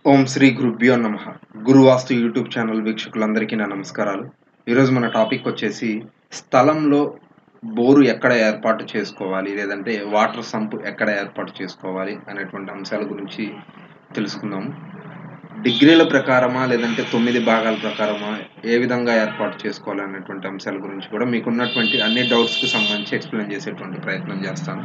ఓం శ్రీ గురుభ్యో నమ గురువాస్తు YouTube channel వీక్షకులందరికీ నా నమస్కారాలు ఈరోజు మన టాపిక్ వచ్చేసి స్థలంలో బోరు ఎక్కడ ఏర్పాటు చేసుకోవాలి లేదంటే వాటర్ సంప్ ఎక్కడ ఏర్పాటు చేసుకోవాలి అనేటువంటి అంశాల గురించి తెలుసుకుందాము డిగ్రీల ప్రకారమా లేదంటే తొమ్మిది భాగాల ప్రకారమా ఏ విధంగా ఏర్పాటు చేసుకోవాలి అనేటువంటి అంశాల గురించి కూడా మీకున్నటువంటి అన్ని డౌట్స్కి సంబంధించి ఎక్స్ప్లెయిన్ చేసేటువంటి ప్రయత్నం చేస్తాను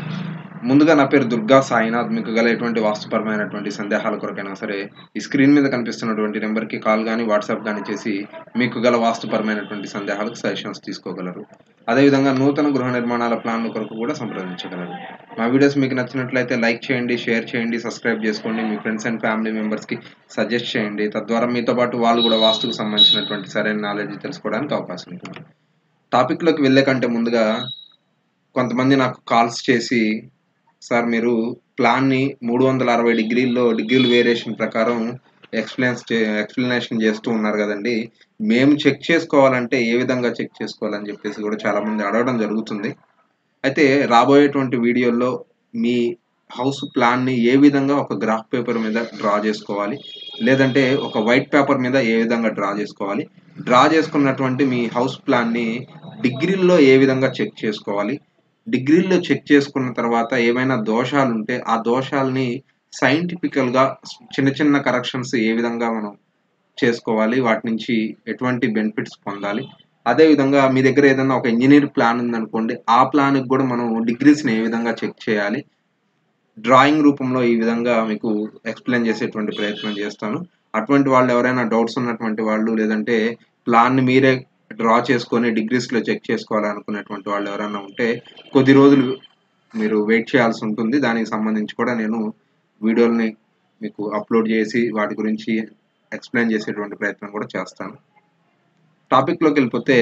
ముందుగా నా పేరు దుర్గా సాయినాథ్ మీకు గల ఎటువంటి వాస్తుపరమైనటువంటి సందేహాల కొరకైనా సరే ఈ స్క్రీన్ మీద కనిపిస్తున్నటువంటి నెంబర్కి కాల్ కానీ వాట్సాప్ కానీ చేసి మీకు గల వాస్తుపరమైనటువంటి సందేహాలకు సజెషన్స్ తీసుకోగలరు అదేవిధంగా నూతన గృహ నిర్మాణాల ప్లాన్ల కొరకు కూడా సంప్రదించగలరు మా వీడియోస్ మీకు నచ్చినట్లయితే లైక్ చేయండి షేర్ చేయండి సబ్స్క్రైబ్ చేసుకోండి మీ ఫ్రెండ్స్ అండ్ ఫ్యామిలీ మెంబర్స్కి సజెస్ట్ చేయండి తద్వారా మీతో పాటు వాళ్ళు కూడా వాస్తుకు సంబంధించినటువంటి సరైన నాలెడ్జ్ తెలుసుకోవడానికి అవకాశం ఉంటుంది టాపిక్లోకి వెళ్ళే కంటే ముందుగా కొంతమంది నాకు కాల్స్ చేసి సార్ మీరు ప్లాన్ని మూడు వందల అరవై డిగ్రీల్లో డిగ్రీల వేరియేషన్ ప్రకారం ఎక్స్ప్లెయిన్స్ ఎక్స్ప్లెనేషన్ చేస్తూ ఉన్నారు కదండి మేము చెక్ చేసుకోవాలంటే ఏ విధంగా చెక్ చేసుకోవాలని చెప్పేసి కూడా చాలామంది అడగడం జరుగుతుంది అయితే రాబోయేటువంటి వీడియోల్లో మీ హౌస్ ప్లాన్ని ఏ విధంగా ఒక గ్రాఫ్ పేపర్ మీద డ్రా చేసుకోవాలి లేదంటే ఒక వైట్ పేపర్ మీద ఏ విధంగా డ్రా చేసుకోవాలి డ్రా చేసుకున్నటువంటి మీ హౌస్ ప్లాన్ని డిగ్రీల్లో ఏ విధంగా చెక్ చేసుకోవాలి డిగ్రీల్లో చెక్ చేసుకున్న తర్వాత ఏమైనా దోషాలు ఉంటే ఆ దోషాలని సైంటిఫికల్గా చిన్న చిన్న కరెక్షన్స్ ఏ విధంగా మనం చేసుకోవాలి వాటి నుంచి ఎటువంటి బెనిఫిట్స్ పొందాలి అదేవిధంగా మీ దగ్గర ఏదైనా ఒక ఇంజనీర్ ప్లాన్ ఉందనుకోండి ఆ ప్లాన్కి కూడా మనం డిగ్రీస్ని ఏ విధంగా చెక్ చేయాలి డ్రాయింగ్ రూపంలో ఈ విధంగా మీకు ఎక్స్ప్లెయిన్ చేసేటువంటి ప్రయత్నం చేస్తాను అటువంటి వాళ్ళు ఎవరైనా డౌట్స్ ఉన్నటువంటి వాళ్ళు లేదంటే ప్లాన్ని మీరే డ్రా చేసుకొని డిగ్రీస్లో చెక్ చేసుకోవాలనుకునేటువంటి వాళ్ళు ఎవరైనా ఉంటే కొద్ది రోజులు మీరు వెయిట్ చేయాల్సి ఉంటుంది దానికి సంబంధించి కూడా నేను వీడియోని మీకు అప్లోడ్ చేసి వాటి గురించి ఎక్స్ప్లెయిన్ చేసేటువంటి ప్రయత్నం కూడా చేస్తాను టాపిక్లోకి వెళ్ళిపోతే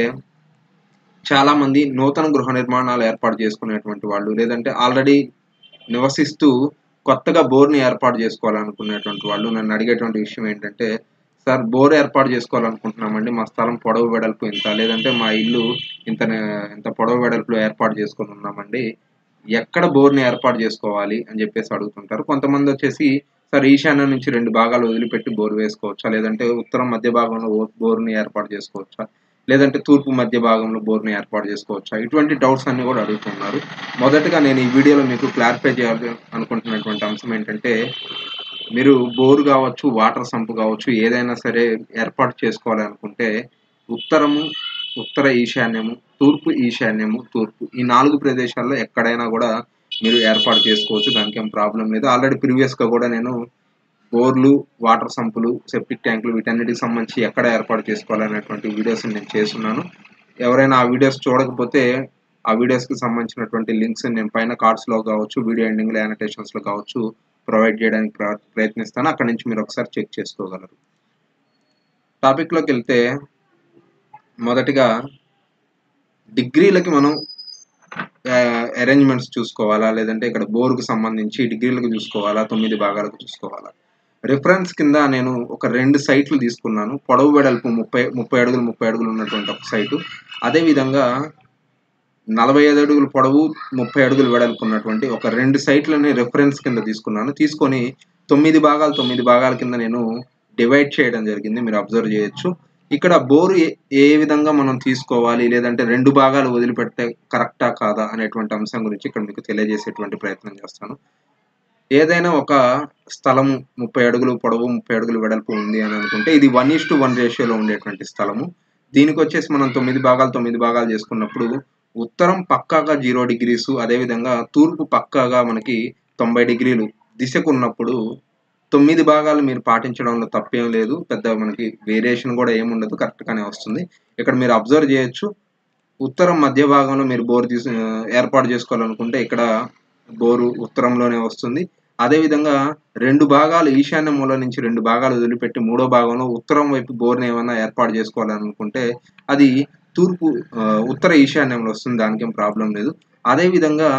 చాలామంది నూతన గృహ నిర్మాణాలు ఏర్పాటు చేసుకునేటువంటి వాళ్ళు లేదంటే ఆల్రెడీ నివసిస్తూ కొత్తగా బోర్ని ఏర్పాటు చేసుకోవాలనుకునేటువంటి వాళ్ళు నన్ను అడిగేటువంటి విషయం ఏంటంటే సార్ బోర్ ఏర్పాటు చేసుకోవాలనుకుంటున్నామండి మా స్థలం పొడవు వెడల్పు ఇంత లేదంటే మా ఇల్లు ఇంత ఇంత పొడవు వెడల్పులో ఏర్పాటు చేసుకొని ఉన్నామండి ఎక్కడ బోర్ని ఏర్పాటు చేసుకోవాలి అని చెప్పేసి అడుగుతుంటారు కొంతమంది వచ్చేసి సార్ ఈశాన్యం నుంచి రెండు భాగాలు వదిలిపెట్టి బోర్ వేసుకోవచ్చా లేదంటే ఉత్తరం మధ్య భాగంలో బోర్ని ఏర్పాటు చేసుకోవచ్చా లేదంటే తూర్పు మధ్య భాగంలో బోర్ని ఏర్పాటు చేసుకోవచ్చా ఇటువంటి డౌట్స్ అన్ని కూడా అడుగుతున్నారు మొదటగా నేను ఈ వీడియోలో మీకు క్లారిఫై చేయాలి అనుకుంటున్నటువంటి అంశం ఏంటంటే మీరు బోరు కావచ్చు వాటర్ సంపు కావచ్చు ఏదైనా సరే ఏర్పాటు చేసుకోవాలి అనుకుంటే ఉత్తరము ఉత్తర ఈశాన్యము తూర్పు ఈశాన్యము తూర్పు ఈ నాలుగు ప్రదేశాల్లో ఎక్కడైనా కూడా మీరు ఏర్పాటు చేసుకోవచ్చు దానికి ఏం ప్రాబ్లం లేదు ఆల్రెడీ ప్రీవియస్గా కూడా నేను బోర్లు వాటర్ సంపులు సెప్టిక్ ట్యాంకులు వీటన్నిటికి సంబంధించి ఎక్కడ ఏర్పాటు చేసుకోవాలనేటువంటి వీడియోస్ నేను చేస్తున్నాను ఎవరైనా ఆ వీడియోస్ చూడకపోతే ఆ వీడియోస్కి సంబంధించినటువంటి లింక్స్ నేను పైన కార్డ్స్లో కావచ్చు వీడియో ఎండింగ్లో యానిటేషన్స్లో కావచ్చు ప్రొవైడ్ చేయడానికి ప్రయత్నిస్తాను అక్కడ నుంచి మీరు ఒకసారి చెక్ చేసుకోగలరు టాపిక్లోకి వెళ్తే మొదటిగా డిగ్రీలకి మనం అరేంజ్మెంట్స్ చూసుకోవాలా లేదంటే ఇక్కడ బోర్కు సంబంధించి డిగ్రీలకు చూసుకోవాలా తొమ్మిది భాగాలకు చూసుకోవాలా రిఫరెన్స్ కింద నేను ఒక రెండు సైట్లు తీసుకున్నాను పొడవు వెడల్పు ముప్పై ముప్పై అడుగులు ముప్పై అడుగులు ఉన్నటువంటి ఒక సైటు అదేవిధంగా నలభై ఐదు అడుగులు పొడవు ముప్పై అడుగులు వెడల్పు ఉన్నటువంటి ఒక రెండు సైట్లని రెఫరెన్స్ కింద తీసుకున్నాను తీసుకొని తొమ్మిది భాగాలు తొమ్మిది భాగాల కింద నేను డివైడ్ చేయడం జరిగింది మీరు అబ్జర్వ్ చేయొచ్చు ఇక్కడ బోరు ఏ విధంగా మనం తీసుకోవాలి లేదంటే రెండు భాగాలు వదిలిపెడితే కరెక్టా కాదా అనేటువంటి అంశం గురించి ఇక్కడ మీకు తెలియజేసేటువంటి ప్రయత్నం చేస్తాను ఏదైనా ఒక స్థలము ముప్పై అడుగులు పొడవు ముప్పై అడుగులు వెడల్పు ఉంది అని అనుకుంటే ఇది వన్ ఈస్ టు వన్ రేషియోలో ఉండేటువంటి స్థలము దీనికి వచ్చేసి మనం తొమ్మిది భాగాలు తొమ్మిది భాగాలు చేసుకున్నప్పుడు ఉత్తరం పక్కాగా జీరో డిగ్రీస్ అదేవిధంగా తూర్పు పక్కాగా మనకి తొంభై డిగ్రీలు దిశకు ఉన్నప్పుడు తొమ్మిది భాగాలు మీరు పాటించడంలో తప్పేం లేదు పెద్ద మనకి వేరియేషన్ కూడా ఏముండదు కరెక్ట్గానే వస్తుంది ఇక్కడ మీరు అబ్జర్వ్ చేయొచ్చు ఉత్తరం మధ్య భాగంలో మీరు బోర్ తీసు ఏర్పాటు చేసుకోవాలనుకుంటే ఇక్కడ బోరు ఉత్తరంలోనే వస్తుంది అదేవిధంగా రెండు భాగాలు ఈశాన్య మూల నుంచి రెండు భాగాలు వదిలిపెట్టి మూడో భాగంలో ఉత్తరం వైపు బోర్ని ఏమైనా ఏర్పాటు చేసుకోవాలనుకుంటే అది తూర్పు ఉత్తర ఈశాన్యంలో వస్తుంది దానికి ఏం ప్రాబ్లం లేదు అదేవిధంగా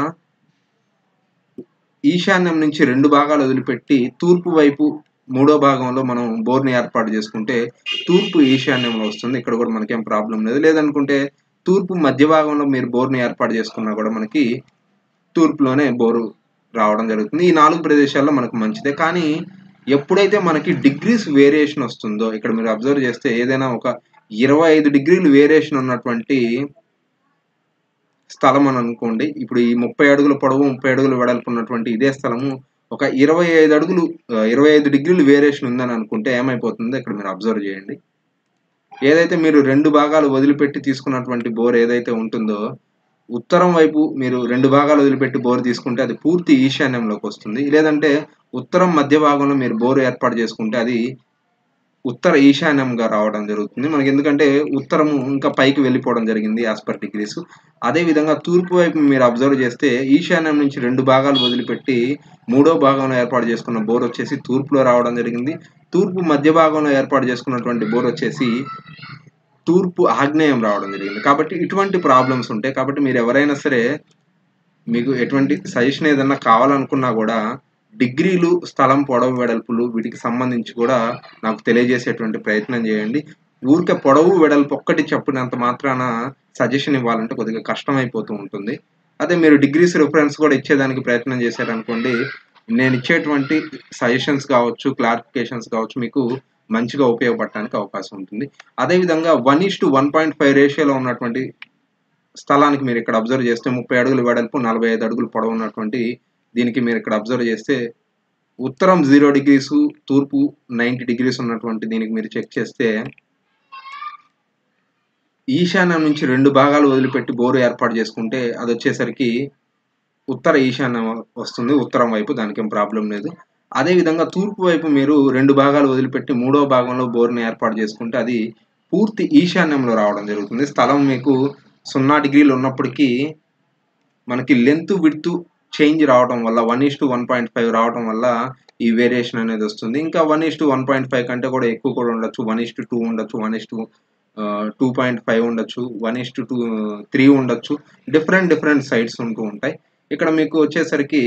ఈశాన్యం నుంచి రెండు భాగాలు వదిలిపెట్టి తూర్పు వైపు మూడో భాగంలో మనం బోర్ని ఏర్పాటు చేసుకుంటే తూర్పు ఈశాన్యంలో వస్తుంది ఇక్కడ కూడా మనకేం ప్రాబ్లం లేదు లేదనుకుంటే తూర్పు మధ్య భాగంలో మీరు బోర్ని ఏర్పాటు చేసుకున్నా కూడా మనకి తూర్పులోనే బోరు రావడం జరుగుతుంది ఈ నాలుగు ప్రదేశాల్లో మనకు మంచిదే కానీ ఎప్పుడైతే మనకి డిగ్రీస్ వేరియేషన్ వస్తుందో ఇక్కడ మీరు అబ్జర్వ్ చేస్తే ఏదైనా ఒక ఇరవై ఐదు డిగ్రీలు వేరియేషన్ ఉన్నటువంటి స్థలం అని అనుకోండి ఇప్పుడు ఈ ముప్పై అడుగుల పొడవు ముప్పై అడుగులు వెడల్పు ఉన్నటువంటి ఇదే స్థలము ఒక ఇరవై ఐదు అడుగులు ఇరవై ఐదు డిగ్రీలు వేరియేషన్ ఉందని అనుకుంటే ఏమైపోతుందో ఇక్కడ మీరు అబ్జర్వ్ చేయండి ఏదైతే మీరు రెండు భాగాలు వదిలిపెట్టి తీసుకున్నటువంటి బోర్ ఏదైతే ఉంటుందో ఉత్తరం వైపు మీరు రెండు భాగాలు వదిలిపెట్టి బోర్ తీసుకుంటే అది పూర్తి ఈశాన్యంలోకి వస్తుంది లేదంటే ఉత్తరం మధ్య భాగంలో మీరు బోర్ ఏర్పాటు చేసుకుంటే అది ఉత్తర ఈశాన్యంగా రావడం జరుగుతుంది మనకి ఎందుకంటే ఉత్తరము ఇంకా పైకి వెళ్ళిపోవడం జరిగింది యాజ్ పర్ డిగ్రీస్ అదే విధంగా తూర్పు వైపు మీరు అబ్జర్వ్ చేస్తే ఈశాన్యం నుంచి రెండు భాగాలు వదిలిపెట్టి మూడో భాగంలో ఏర్పాటు చేసుకున్న బోర్ వచ్చేసి తూర్పులో రావడం జరిగింది తూర్పు మధ్య భాగంలో ఏర్పాటు చేసుకున్నటువంటి బోర్ వచ్చేసి తూర్పు ఆగ్నేయం రావడం జరిగింది కాబట్టి ఇటువంటి ప్రాబ్లమ్స్ ఉంటాయి కాబట్టి మీరు ఎవరైనా సరే మీకు ఎటువంటి సజెషన్ ఏదన్నా కావాలనుకున్నా కూడా డిగ్రీలు స్థలం పొడవు వెడల్పులు వీటికి సంబంధించి కూడా నాకు తెలియజేసేటువంటి ప్రయత్నం చేయండి ఊరికే పొడవు వెడల్పు ఒక్కటి చెప్పినంత మాత్రాన సజెషన్ ఇవ్వాలంటే కొద్దిగా కష్టం అయిపోతూ ఉంటుంది అదే మీరు డిగ్రీస్ రిఫరెన్స్ కూడా ఇచ్చేదానికి ప్రయత్నం చేశారనుకోండి నేను ఇచ్చేటువంటి సజెషన్స్ కావచ్చు క్లారిఫికేషన్స్ కావచ్చు మీకు మంచిగా ఉపయోగపడటానికి అవకాశం ఉంటుంది అదేవిధంగా one is to one point five రేషియోలో ఉన్నటువంటి స్థలానికి మీరు ఇక్కడ అబ్జర్వ్ చేస్తే ముప్పై అడుగులు వెడల్పు నలభై ఐదు అడుగులు పొడవు ఉన్నటువంటి దీనికి మీరు ఇక్కడ అబ్జర్వ్ చేస్తే ఉత్తరం జీరో డిగ్రీస్ తూర్పు నైంటీ డిగ్రీస్ ఉన్నటువంటి దీనికి మీరు చెక్ చేస్తే ఈశాన్యం నుంచి రెండు భాగాలు వదిలిపెట్టి బోరు ఏర్పాటు చేసుకుంటే అది వచ్చేసరికి ఉత్తర ఈశాన్యం వస్తుంది ఉత్తరం వైపు దానికి ఏం ప్రాబ్లం లేదు అదేవిధంగా తూర్పు వైపు మీరు రెండు భాగాలు వదిలిపెట్టి మూడో భాగంలో బోర్ని ఏర్పాటు చేసుకుంటే అది పూర్తి ఈశాన్యంలో రావడం జరుగుతుంది స్థలం మీకు సున్నా డిగ్రీలు ఉన్నప్పటికీ మనకి లెంత్ విడ్త్ చేంజ్ రావడం వల్ల one is to one point five రావడం వల్ల ఈ వేరియేషన్ అనేది వస్తుంది ఇంకా one is to one point five కంటే కూడా ఎక్కువ కూడా ఉండొచ్చు వన్ ఈస్ టు టూ ఉండొచ్చు one is to two point five ఉండొచ్చు one is to two three ఉండొచ్చు డిఫరెంట్ డిఫరెంట్ సైడ్స్ ఉంటూ ఉంటాయి ఇక్కడ మీకు వచ్చేసరికి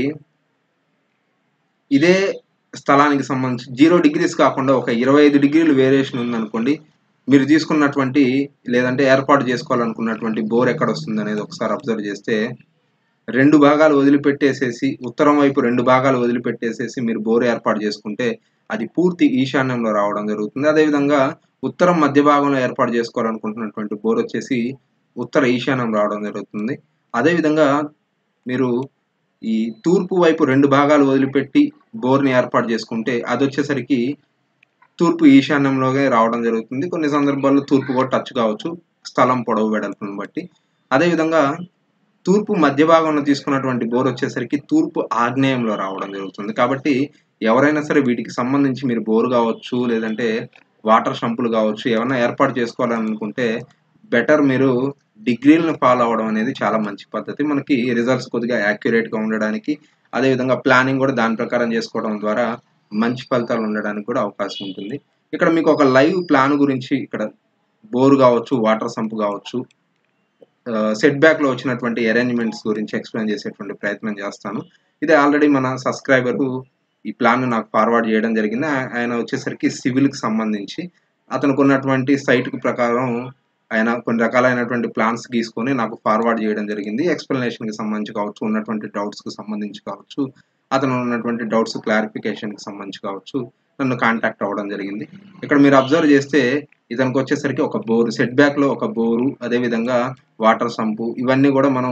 ఇదే స్థలానికి సంబంధించి జీరో డిగ్రీస్ కాకుండా ఒక ఇరవై ఐదు డిగ్రీలు వేరియేషన్ ఉందనుకోండి మీరు తీసుకున్నటువంటి లేదంటే ఏర్పాటు చేసుకోవాలనుకున్నటువంటి బోర్ ఎక్కడ వస్తుంది అనేది ఒకసారి అబ్జర్వ్ చేస్తే రెండు భాగాలు వదిలిపెట్టేసేసి ఉత్తరం వైపు రెండు భాగాలు వదిలిపెట్టేసేసి మీరు బోర్ ఏర్పాటు చేసుకుంటే అది పూర్తి ఈశాన్యంలో రావడం జరుగుతుంది అదేవిధంగా ఉత్తరం మధ్య భాగంలో ఏర్పాటు చేసుకోవాలనుకుంటున్నటువంటి బోర్ వచ్చేసి ఉత్తర ఈశాన్యం రావడం జరుగుతుంది అదేవిధంగా మీరు ఈ తూర్పు వైపు రెండు భాగాలు వదిలిపెట్టి బోర్ని ఏర్పాటు చేసుకుంటే అది వచ్చేసరికి తూర్పు ఈశాన్యంలోనే రావడం జరుగుతుంది కొన్ని సందర్భాల్లో తూర్పు కూడా టచ్ కావచ్చు స్థలం పొడవు వెడల్పును బట్టి అదేవిధంగా తూర్పు మధ్య భాగంలో తీసుకున్నటువంటి బోర్ వచ్చేసరికి తూర్పు ఆగ్నేయంలో రావడం జరుగుతుంది కాబట్టి ఎవరైనా సరే వీటికి సంబంధించి మీరు బోర్ కావచ్చు లేదంటే వాటర్ షంపులు కావచ్చు ఏమైనా ఏర్పాటు చేసుకోవాలనుకుంటే బెటర్ మీరు డిగ్రీలను ఫాలో అవ్వడం అనేది చాలా మంచి పద్ధతి మనకి రిజల్ట్స్ కొద్దిగా యాక్యురేట్గా ఉండడానికి అదేవిధంగా ప్లానింగ్ కూడా దాని ప్రకారం చేసుకోవడం ద్వారా మంచి ఫలితాలు ఉండడానికి కూడా అవకాశం ఉంటుంది ఇక్కడ మీకు ఒక లైవ్ ప్లాన్ గురించి ఇక్కడ బోర్ కావచ్చు వాటర్ సంప్ కావచ్చు సెట్ బ్యాక్లో వచ్చినటువంటి అరేంజ్మెంట్స్ గురించి ఎక్స్ప్లెయిన్ చేసేటువంటి ప్రయత్నం చేస్తాను ఇది ఆల్రెడీ మన సబ్స్క్రైబర్ ఈ ప్లాన్ నాకు ఫార్వర్డ్ చేయడం జరిగింది ఆయన వచ్చేసరికి సివిల్కి సంబంధించి అతనికి ఉన్నటువంటి సైట్కి ప్రకారం ఆయన కొన్ని రకాలైనటువంటి ప్లాన్స్ గీసుకొని నాకు ఫార్వర్డ్ చేయడం జరిగింది ఎక్స్ప్లెనేషన్కి సంబంధించి కావచ్చు ఉన్నటువంటి డౌట్స్కి సంబంధించి కావచ్చు అతను ఉన్నటువంటి డౌట్స్ క్లారిఫికేషన్కి సంబంధించి కావచ్చు నన్ను కాంటాక్ట్ అవ్వడం జరిగింది ఇక్కడ మీరు అబ్జర్వ్ చేస్తే ఇతనికి వచ్చేసరికి ఒక బోరు సెట్ బ్యాక్లో ఒక బోరు అదేవిధంగా వాటర్ సంపు ఇవన్నీ కూడా మనం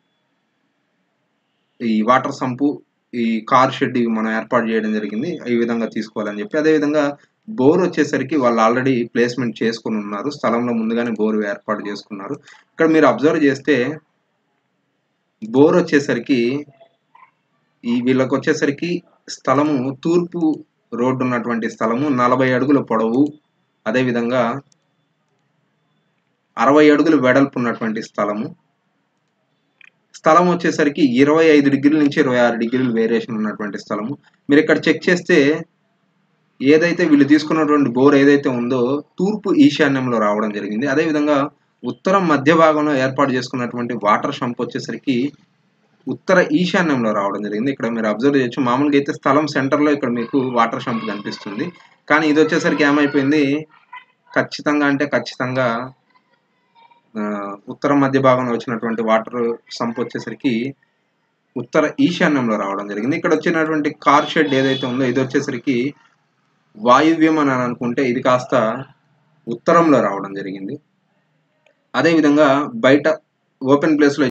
ఈ వాటర్ సంపు ఈ కార్ షెడ్ ఇవి మనం ఏర్పాటు చేయడం జరిగింది ఈ విధంగా తీసుకోవాలని చెప్పి అదేవిధంగా బోర్ వచ్చేసరికి వాళ్ళు ఆల్రెడీ ప్లేస్మెంట్ చేసుకుని ఉన్నారు స్థలంలో ముందుగానే బోర్ ఏర్పాటు చేసుకున్నారు ఇక్కడ మీరు అబ్జర్వ్ చేస్తే బోర్ వచ్చేసరికి ఈ వీళ్ళకి వచ్చేసరికి స్థలము తూర్పు రోడ్డు ఉన్నటువంటి స్థలము నలభై అడుగుల పొడవు అదేవిధంగా అరవై అడుగులు వెడల్పు ఉన్నటువంటి స్థలము స్థలం వచ్చేసరికి ఇరవై ఐదు డిగ్రీల నుంచి ఇరవై ఆరు డిగ్రీలు వేరియేషన్ ఉన్నటువంటి స్థలము మీరు ఇక్కడ చెక్ చేస్తే ఏదైతే వీళ్ళు తీసుకున్నటువంటి బోర్ ఏదైతే ఉందో తూర్పు ఈశాన్యంలో రావడం జరిగింది అదేవిధంగా ఉత్తరం మధ్య భాగంలో ఏర్పాటు చేసుకున్నటువంటి వాటర్ షంప్ వచ్చేసరికి ఉత్తర ఈశాన్యంలో రావడం జరిగింది ఇక్కడ మీరు అబ్జర్వ్ చేయొచ్చు మామూలుగా అయితే స్థలం సెంటర్లో ఇక్కడ మీకు వాటర్ షంప్ కనిపిస్తుంది కానీ ఇది వచ్చేసరికి ఏమైపోయింది ఖచ్చితంగా అంటే ఖచ్చితంగా ఉత్తరం మధ్య భాగంలో వచ్చినటువంటి వాటర్ సంప్ వచ్చేసరికి ఉత్తర ఈశాన్యంలో రావడం జరిగింది ఇక్కడ వచ్చినటువంటి కార్ షెడ్ ఏదైతే ఉందో ఇది వచ్చేసరికి వాయువ్యం అని అనుకుంటే ఇది కాస్త ఉత్తరంలో రావడం జరిగింది అదేవిధంగా బయట ఓపెన్ ప్లేస్లో